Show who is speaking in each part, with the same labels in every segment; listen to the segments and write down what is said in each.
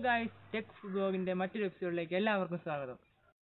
Speaker 1: guys tech ബ്ലോഗിന്റെ മറ്റൊരു എപ്പിസോഡിലേക്ക് എല്ലാവർക്കും സ്വാഗതം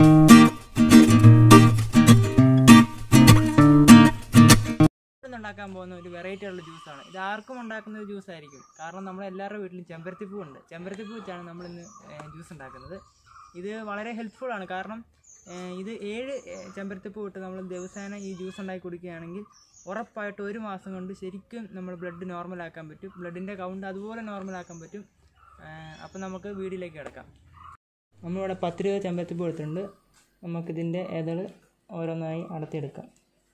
Speaker 1: ഇന്ന് ഉണ്ടാക്കാൻ പോകുന്ന ഒരു വെറൈറ്റി ഉള്ള ജ്യൂസാണ് ഇത് ആർക്കും ഉണ്ടാക്കുന്ന ഒരു ജ്യൂസ് ആയിരിക്കും കാരണം നമ്മൾ എല്ലാവരുടെ വീട്ടിലും ചെമ്പരത്തിപ്പൂ ഉണ്ട് ചെമ്പരത്തിപ്പൂ വെച്ചാണ് നമ്മൾ ഇന്ന് ജ്യൂസ് ഉണ്ടാക്കുന്നത് ഇത് വളരെ ഹെൽപ്ഫുൾ ആണ് കാരണം ഏഹ്, ഇത് ഏഴ് ഏഹ്, ചെമ്പരത്തിപ്പൂ ഇട്ട് നമ്മൾ ദിവസേന ഈ ജ്യൂസ് ഉണ്ടാക്കി കുടിക്കുകയാണെങ്കിൽ ഉറപ്പായിട്ട് ഒരു മാസം കൊണ്ട് ശരിക്കും നമ്മൾ ബ്ലഡ് നോർമലാക്കാൻ പറ്റും ബ്ലഡിൻ്റെ കൗണ്ട് അതുപോലെ നോർമലാക്കാൻ പറ്റും അപ്പോൾ നമുക്ക് വീടിലേക്ക് കിടക്കാം നമ്മളിവിടെ പത്ത് രൂപ ചെമ്പരത്തിപ്പൂ എടുത്തിട്ടുണ്ട് നമുക്കിതിൻ്റെ ഏതൾ ഓരോന്നായി അടത്തിയെടുക്കാം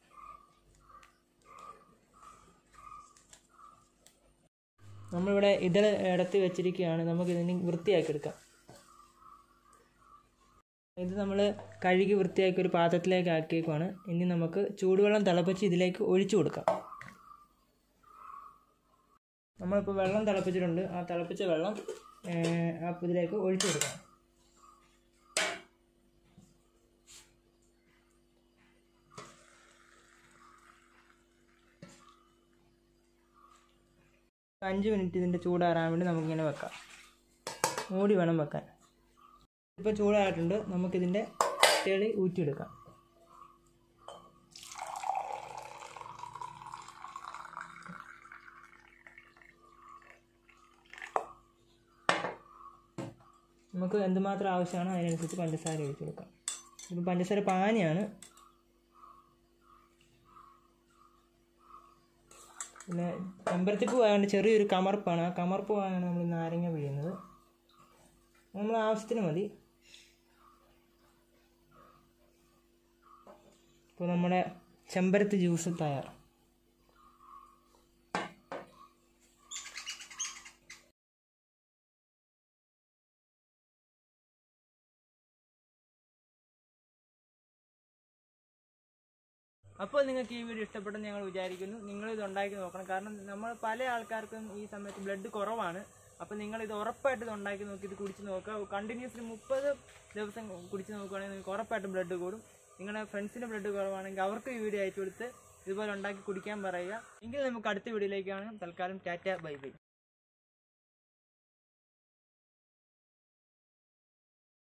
Speaker 1: നമ്മളിവിടെ ഇതൾ ഇടത്തി വെച്ചിരിക്കുകയാണ് നമുക്കിതിന് വൃത്തിയാക്കി എടുക്കാം ഇത് നമ്മൾ കഴുകി വൃത്തിയാക്കി ഒരു പാത്രത്തിലേക്ക് ആക്കിയേക്കുവാണ് ഇനി നമുക്ക് ചൂടുവെള്ളം തിളപ്പിച്ച് ഇതിലേക്ക് ഒഴിച്ചു കൊടുക്കാം നമ്മളിപ്പോൾ വെള്ളം തിളപ്പിച്ചിട്ടുണ്ട് ആ തിളപ്പിച്ച വെള്ളം ഏഹ്, ആ ഇതിലേക്ക് ഒഴിച്ചു കൊടുക്കാം അഞ്ച് മിനിറ്റ് ഇതിൻ്റെ ചൂടാറാൻ വേണ്ടി നമുക്കിങ്ങനെ വെക്കാം മൂടി വേണം വെക്കാൻ ഇപ്പോൾ ചൂടായിട്ടുണ്ട് നമുക്കിതിൻ്റെ തെളി ഊറ്റിയെടുക്കാം നമുക്ക് എന്തുമാത്രം ആവശ്യമാണോ അതിനനുസരിച്ച് പഞ്ചസാര ഒഴിച്ചു കൊടുക്കാം ഇപ്പം പഞ്ചസാര പാനിയാണ് പിന്നെ ചെമ്പരത്തിപ്പൂ ആയതുകൊണ്ട് ചെറിയൊരു കമർപ്പാണ് ആ കമർപ്പ് ആയാണ് നമ്മൾ നാരങ്ങ പിഴിയുന്നത് നമ്മൾ ആവശ്യത്തിന് മതി ഇപ്പോൾ നമ്മുടെ ചെമ്പരത്തി ജ്യൂസ് തയ്യാർ അപ്പോൾ നിങ്ങൾക്ക് ഈ വീഡിയോ ഇഷ്ടപ്പെട്ടെന്ന് ഞങ്ങൾ വിചാരിക്കുന്നു നിങ്ങൾ ഇത് ഉണ്ടാക്കി നോക്കണം കാരണം നമ്മൾ പല ആൾക്കാർക്കും ഈ സമയത്ത് ബ്ലഡ് കുറവാണ് അപ്പോൾ നിങ്ങൾ ഇത് ഉറപ്പായിട്ട് ഇത് ഉണ്ടാക്കി നോക്കി ഇത് കുടിച്ച് നോക്കുക കണ്ടിന്യൂസ്ലി മുപ്പത് ദിവസം കുടിച്ച് നോക്കുകയാണെങ്കിൽ നിങ്ങൾക്ക് ഉറപ്പായിട്ടും ബ്ലഡ് കൂടും നിങ്ങളുടെ ഫ്രണ്ട്സിന് ബ്ലഡ് കുറവാണെങ്കിൽ അവർക്ക് ഈ വീഡിയോ അയച്ചു കൊടുത്ത് ഇതുപോലെ ഉണ്ടാക്കി കുടിക്കാൻ പറയുക എങ്കിൽ നമുക്ക് അടുത്ത വീഡിയോയിലേക്ക് കാണാം തൽക്കാലം ടാറ്റ ബൈ ബൈ